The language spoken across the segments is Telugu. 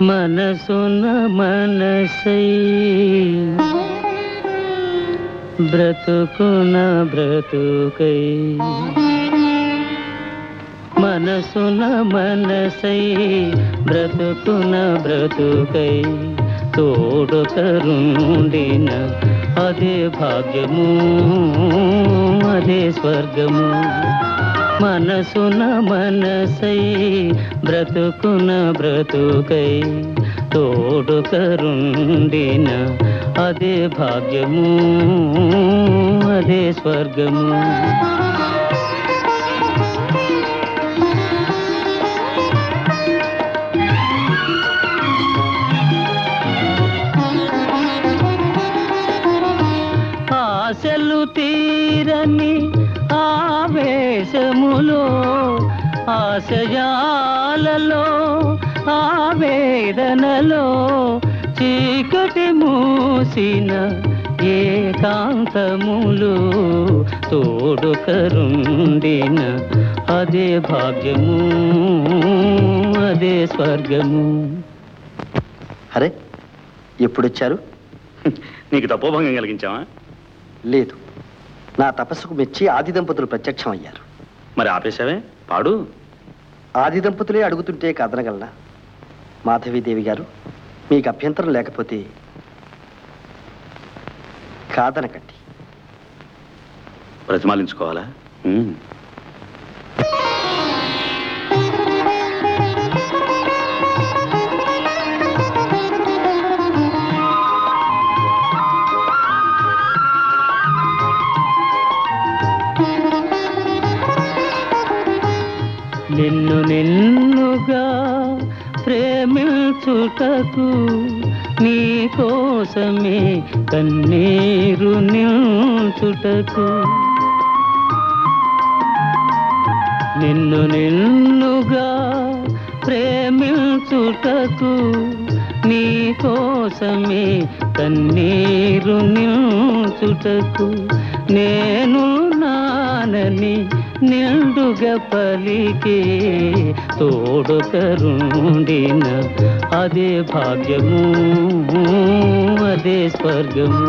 మనసున మనసై బ్రతుకున బ్రతుకై మనసున మనసై బ్రతుకున బ్రతుకై తోడుకరుండిన అదే భాగ్యము అదే స్వర్గము మనసున మనసై బ్రతుకున బ్రతుకై తోడుకరుండిన అదే భాగ్యము అదే స్వర్గము ఆశలు తీరని ఆవేశములో ఆశయాలలో ఆవేదనలో చీకటి మూసిన ఏకాంతములు తోడు కరుండిన అదే భాగ్యము అదే స్వర్గము అరే ఎప్పుడొచ్చారు నీకు తపోభంగం కలిగించావా లేదు నా తపస్సుకు మెచ్చి ఆది దంపతులు ప్రత్యక్షం అయ్యారు మరి ఆపేశావే పాడు ఆది దంపతులే అడుగుతుంటే కదనగలనా మాధవీదేవి గారు మీకు అభ్యంతరం లేకపోతే కాదనకండి ప్రతిమాలించుకోవాలా ఉమ్. నిన్ను నిన్నుగా ప్రేమించుటకు నీ కోసమే కన్నీరు నిల్చుటకు నిన్ను నిన్నుగా ప్రేమించుటకు నీ కోసమే కన్నీరు నిల్చుటకు నేను నానని నిండుగా పలికే తోడు కరుండిన అదే భాగ్యము అదే స్వర్గము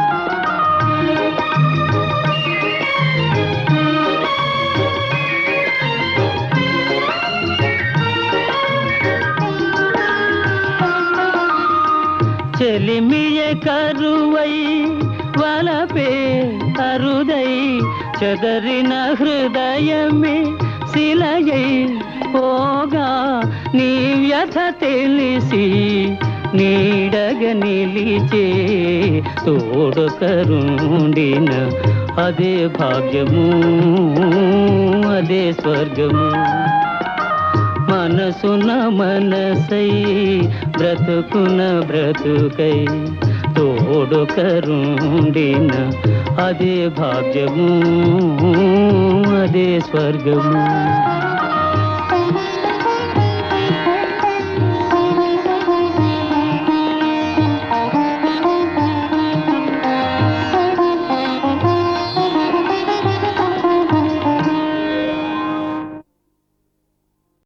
చెలిమియ కరువై వలపే అరుదై చెదరిన హృదయమే శిలయై పోగా నీ వ్యథ తెలిసి నీడగ నిలిచే తోడు కరుండిన అదే భాగ్యము అదే స్వర్గము మనసున మనసై బ్రతుకున బ్రతుకై తోడు కరుండిన అదే భాగ్యము అదే స్వర్గము